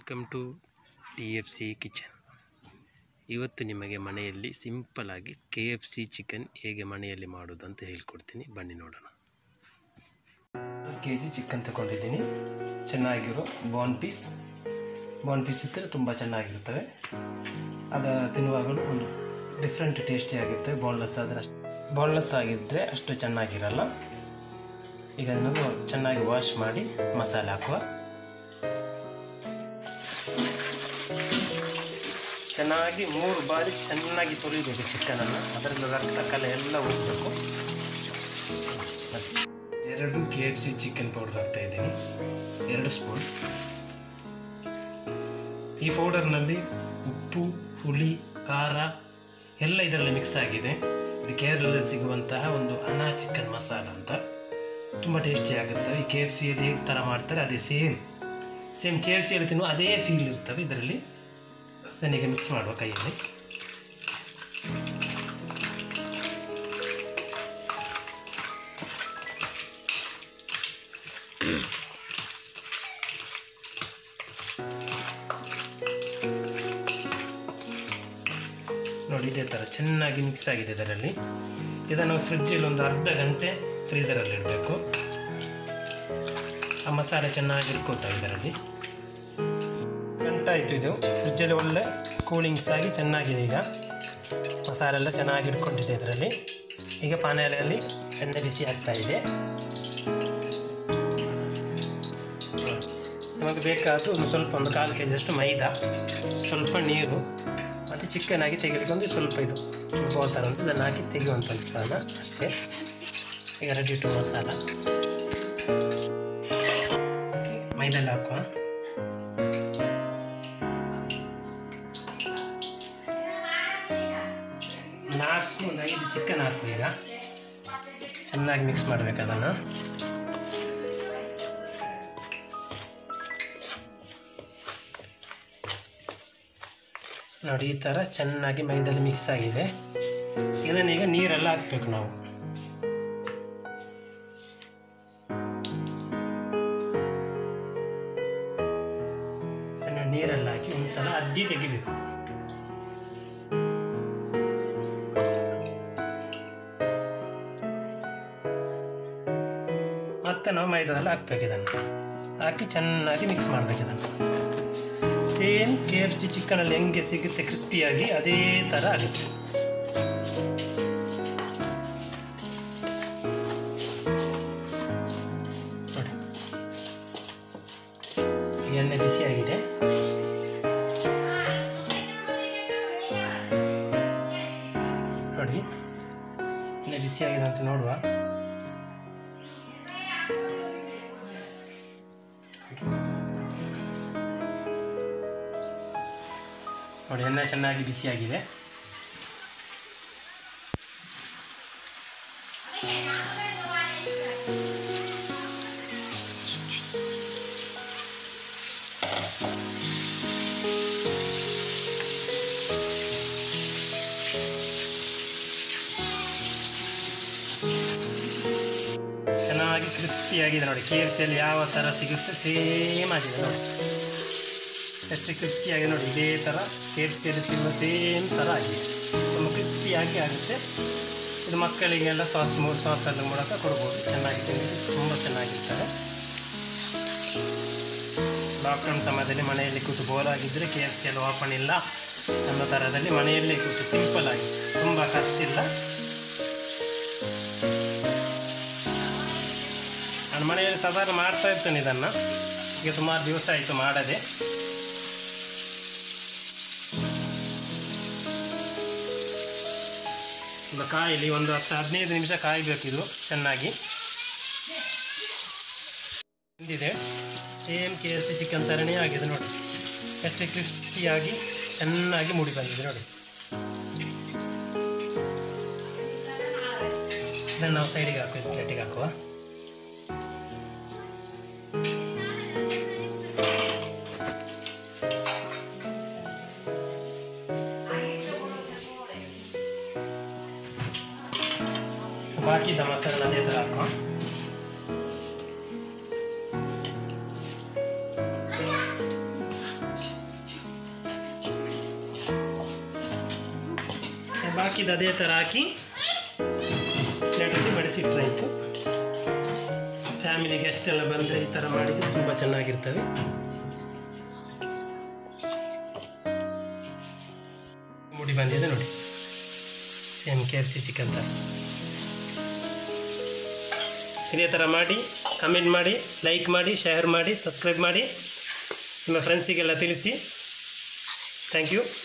welcome to T F C kitchen ಇವತ್ತು ನಿಮಗೆ ಮನೆಯಲ್ಲಿ ಸಿಂಪಲ್ ಆಗಿ ಕೆ ಎಫ್ ಸಿ ಚಿಕನ್ ಹೇಗೆ ಮನೆಯಲ್ಲಿ ಮಾಡೋದು ಅಂತ ಹೇಳ್ಕೊಡ್ತೀನಿ ಬನ್ನಿ ನೋಡೋಣ ಕೆ ಜಿ ಚಿಕನ್ ತಗೊಂಡಿದ್ದೀನಿ ಚೆನ್ನಾಗಿರೋ ಬೋನ್ ಪೀಸ್ ಬೋನ್ ಪೀಸ್ ಇದ್ದರೆ ತುಂಬ ಚೆನ್ನಾಗಿರ್ತವೆ ಅದು ತಿನ್ನುವಾಗಲೂ ಒಂದು ಡಿಫ್ರೆಂಟ್ ಟೇಸ್ಟಿ ಆಗಿರ್ತವೆ ಬೋನ್ಲೆಸ್ ಆದರೆ ಅಷ್ಟು ಬೋನ್ಲೆಸ್ ಆಗಿದ್ದರೆ ಅಷ್ಟು ಚೆನ್ನಾಗಿರಲ್ಲ ಈಗ ಅದನ್ನು ಚೆನ್ನಾಗಿ ವಾಶ್ ಮಾಡಿ ಮಸಾಲೆ ಹಾಕುವ ಚೆನ್ನಾಗಿ ಮೂರು ಬಾರಿ ಚೆನ್ನಾಗಿ ತೊಳಿಬೇಕು ಚಿಕನನ್ನು ಅದರಲ್ಲಿ ರಕ್ತ ಕಲೆ ಎಲ್ಲ ಹೋಗಬೇಕು ಎರಡು K F C chicken powder ಹಾಕ್ತಾ ಇದ್ದೀನಿ ಎರಡು ಸ್ಪೂನ್ ಈ ಪೌಡರ್ನಲ್ಲಿ ಉಪ್ಪು ಹುಳಿ ಖಾರ ಎಲ್ಲ ಇದರಲ್ಲಿ ಮಿಕ್ಸ್ ಆಗಿದೆ ಇದು ಕೇರಳದಲ್ಲಿ ಸಿಗುವಂತಹ ಒಂದು ಅನಾ ಚಿಕನ್ ಮಸಾಲ ಅಂತ ತುಂಬ ಟೇಸ್ಟಿ ಆಗುತ್ತವೆ ಈ ಕೆ ಎಫ್ ಸಿಯಲ್ಲಿ ಹೇಗೆ ಥರ ಮಾಡ್ತಾರೆ ಅದೇ ಸೇಮ್ ಸೇಮ್ ಕೆ ಎಫ್ ಸಿಯಲ್ಲಿ ತಿನ್ನುವ ಅದೇ ಫೀಲ್ ಇರ್ತವೆ ಇದರಲ್ಲಿ ಅದನ್ನೀಗ ಮಿಕ್ಸ್ ಮಾಡುವ ಕೈಯಲ್ಲಿ ನೋಡಿ ಇದೇ ಥರ ಚೆನ್ನಾಗಿ ಮಿಕ್ಸ್ ಆಗಿದೆ ಇದರಲ್ಲಿ ಇದನ್ನು ಫ್ರಿಜ್ಜಲ್ಲಿ ಒಂದು ಅರ್ಧ ಗಂಟೆ ಫ್ರೀಸರಲ್ಲಿ ಇಡಬೇಕು ಆ ಮಸಾಲೆ ಚೆನ್ನಾಗಿ ಇಟ್ಕೊಳ್ತಾವೆ ಇದರಲ್ಲಿ ಗಂಟೆ ಆಯಿತು ಇದು ಫ್ರಿಜ್ಜಲ್ಲಿ ಒಳ್ಳೆ ಕೂಲಿಂಗ್ಸ್ ಆಗಿ ಚೆನ್ನಾಗಿದೆ ಈಗ ಮಸಾಲೆ ಎಲ್ಲ ಚೆನ್ನಾಗಿ ಇಟ್ಕೊಂಡಿದೆ ಇದರಲ್ಲಿ ಈಗ ಪಾನೆಲೆಯಲ್ಲಿ ಎಣ್ಣೆ ಬಿಸಿ ಆಗ್ತಾ ಇದೆ ನಮಗೆ ಬೇಕಾದ ಒಂದು ಸ್ವಲ್ಪ ಒಂದು ಕಾಲು ಕೆ ಜಿಯಷ್ಟು ಮೈದಾ ಸ್ವಲ್ಪ ನೀರು ಮತ್ತು ಚಿಕನ್ ಆಗಿ ತೆಗೆದುಕೊಂಡು ಸ್ವಲ್ಪ ಇದು ಬೋಲ್ ಥರ ಉಂಟು ಇದನ್ನು ಹಾಕಿ ತೆಗೆಯುವಂಥ ಸಾಲ ಅಷ್ಟೇ ಈಗ ರೆಡಿ ಟು ಮಸಾಲ ಮೈದಲ್ಲಿ ಹಾಕುವ ನಾಲ್ಕು ಒಂದು ಐದು ಚಿಕನ್ ಹಾಕು ಈಗ ಚೆನ್ನಾಗಿ ಮಿಕ್ಸ್ ಮಾಡಬೇಕು ಅದನ್ನು ನೋಡಿ ಈ ಥರ ಚೆನ್ನಾಗಿ ಮೈದಲ್ಲಿ ಮಿಕ್ಸ್ ಆಗಿದೆ ಇದನ್ನೀಗ ನೀರೆಲ್ಲ ಹಾಕಬೇಕು ನಾವು ಅದನ್ನು ನೀರೆಲ್ಲ ಹಾಕಿ ಒಂದ್ಸಲ ಅದ್ದಿ ತೆಗಿಬೇಕು ಮತ್ತೆ ನಾವು ಮೈದಾದಲ್ಲಿ ಹಾಕ್ಬೇಕು ಇದನ್ನು ಹಾಕಿ ಚೆನ್ನಾಗಿ ಮಿಕ್ಸ್ ಮಾಡಬೇಕು ಇದನ್ನು ಸೇಮ್ ಕೆ ಎಫ್ ಸಿ ಚಿಕನಲ್ಲಿ ಹೆಂಗೆ ಸಿಗುತ್ತೆ ಕ್ರಿಸ್ಪಿಯಾಗಿ ಅದೇ ಥರ ಆಗುತ್ತೆ ನೋಡಿ ಎಣ್ಣೆ ಬಿಸಿಯಾಗಿದೆ ನೋಡಿ ಎಣ್ಣೆ ಬಿಸಿಯಾಗಿದೆ ಅಂತ ನೋಡುವ ನೋಡಿ ಎಣ್ಣೆ ಚೆನ್ನಾಗಿ ಬಿಸಿಯಾಗಿದೆ ಚೆನ್ನಾಗಿ ಕ್ರಿಸ್ಪಿಯಾಗಿದೆ ನೋಡಿ ಕೆ ಎಫ್ ಸಿಯಲ್ಲಿ ಯಾವ ಥರ ಸಿಗುತ್ತೆ ಸೇಮ್ ಆಗಿದೆ ನೋಡಿ ಎಷ್ಟು ಕ್ರಿಸ್ಪಿಯಾಗಿ ನೋಡಿ ಇದೇ ಥರ ಕೆ ಎಫ್ ಸಿಯಲ್ಲಿ ಸಿಗುವ ಸೇಮ್ ಥರ ಆಗಿದೆ ತುಂಬ ಕ್ರಿಸ್ಪಿಯಾಗಿ ಆಗುತ್ತೆ ಇದು ಮಕ್ಕಳಿಗೆಲ್ಲ ಸಾಸ್ ಮೂ ಸಾಸಲ್ಲ ಮೂಲಕ ಕೊಡ್ಬೋದು ಚೆನ್ನಾಗಿ ತಿನ್ನಲಿಕ್ಕೆ ತುಂಬ ಚೆನ್ನಾಗಿರ್ತದೆ ಲಾಕ್ಡೌನ್ ಸಮಯದಲ್ಲಿ ಮನೆಯಲ್ಲಿ ಕೂತು ಬೋರ್ ಆಗಿದ್ದರೆ ಕೆ ಎಫ್ ಸಿ ಎಲ್ಲ ಓಪನ್ ಇಲ್ಲ ಅನ್ನೋ ಥರದಲ್ಲಿ ಮನೆಯಲ್ಲೇ ಕೂತು ಸಿಂಪಲ್ ಆಗಿ ತುಂಬ ಖರ್ಚಿಲ್ಲ ನಾನು ಮನೆಯಲ್ಲಿ ಸಾಧಾರಣ ಮಾಡ್ತಾ ಇರ್ತೇನೆ ಇದನ್ನು ಈಗ ಸುಮಾರು ದಿವಸ ಆಯಿತು ಮಾಡದೆ ಒಂದು ಕಾಯಿಲಿ ಒಂದು ಹತ್ತು ಹದಿನೈದು ನಿಮಿಷ ಕಾಯಬೇಕು ಇದು ಚೆನ್ನಾಗಿ ಬಂದಿದೆ same K F C chicken ಥರನೇ ಆಗಿದೆ ನೋಡಿ ಎಷ್ಟು ಕ್ರಿಸ್ಪಿಯಾಗಿ ಚೆನ್ನಾಗಿ ಮುಡಿ ಬಂದಿದೆ ನೋಡಿ ಇದನ್ನು ನಾವು ಸೈಡಿಗೆ ಹಾಕುವ ಪ್ಲೇಟಿಗೆ ಹಾಕುವ ಬಾಕಿದ ಮಸಾಲೆ ಅದೇ ಥರ ಹಾಕುವ ಬಾಕಿದು ಅದೇ ಥರ ಹಾಕಿ ಪ್ಲೇಟಲ್ಲಿ ಬಡಿಸಿಟ್ರಾಯಿತು ಫ್ಯಾಮಿಲಿ ಗೆಸ್ಟ್ ಎಲ್ಲ ಬಂದರೆ ಈ ಥರ ಮಾಡಿದರೆ ತುಂಬ ಚೆನ್ನಾಗಿರ್ತವೆ ಮುಡಿ ಬಂದಿದೆ ನೋಡಿ same K F C chicken ಥರ ಇದೇ ಥರ ಮಾಡಿ ಕಮೆಂಟ್ ಮಾಡಿ ಲೈಕ್ ಮಾಡಿ ಶೇರ್ ಮಾಡಿ ಸಬ್ಸ್ಕ್ರೈಬ್ ಮಾಡಿ ನಿಮ್ಮ ಫ್ರೆಂಡ್ಸಿಗೆಲ್ಲ ತಿಳಿಸಿ ಥ್ಯಾಂಕ್ ಯು